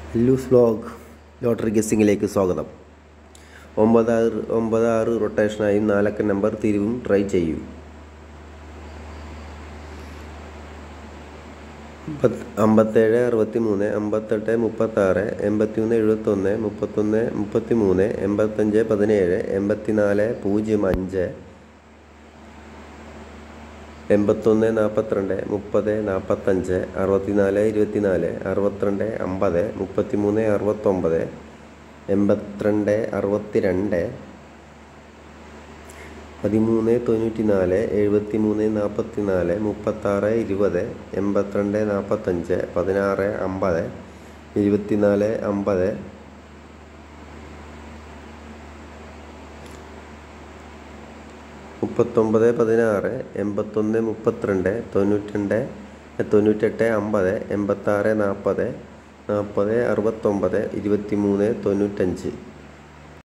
loose vlog lottery ഗസ്സിങ്ങിലേക്ക് സ്വാഗതം ഒമ്പത് ആറ് ഒമ്പത് ആറ് റൊട്ടേഷനായും നാലക്ക നമ്പർ തിരിവും ട്രൈ ചെയ്യൂ അമ്പത് അമ്പത്തേഴ് അറുപത്തി മൂന്ന് അമ്പത്തെട്ട് മുപ്പത്താറ് എൺപത്തിമൂന്ന് എഴുപത്തൊന്ന് മുപ്പത്തൊന്ന് മുപ്പത്തി മൂന്ന് എൺപത്തഞ്ച് പതിനേഴ് എൺപത്തിനാല് പൂജ്യം അഞ്ച് എൺപത്തൊന്ന് നാൽപ്പത്തിരണ്ട് മുപ്പത് നാൽപ്പത്തഞ്ച് അറുപത്തിനാല് ഇരുപത്തിനാല് അറുപത്തിരണ്ട് അമ്പത് മുപ്പത്തിമൂന്ന് അറുപത്തൊമ്പത് എൺപത്തിരണ്ട് അറുപത്തിരണ്ട് പതിമൂന്ന് തൊണ്ണൂറ്റി നാല് എഴുപത്തി മൂന്ന് നാൽപ്പത്തി നാല് മുപ്പത്താറ് ഇരുപത് എൺപത്തിരണ്ട് നാൽപ്പത്തഞ്ച് പതിനാറ് അമ്പത് ഇരുപത്തിനാല് അമ്പത് മുപ്പത്തൊമ്പത് പതിനാറ് എൺപത്തൊന്ന് മുപ്പത്തിരണ്ട് തൊണ്ണൂറ്റിരണ്ട് തൊണ്ണൂറ്റെട്ട് അമ്പത് എൺപത്താറ് നാൽപ്പത് നാൽപ്പത് അറുപത്തൊമ്പത് ഇരുപത്തി മൂന്ന് തൊണ്ണൂറ്റഞ്ച്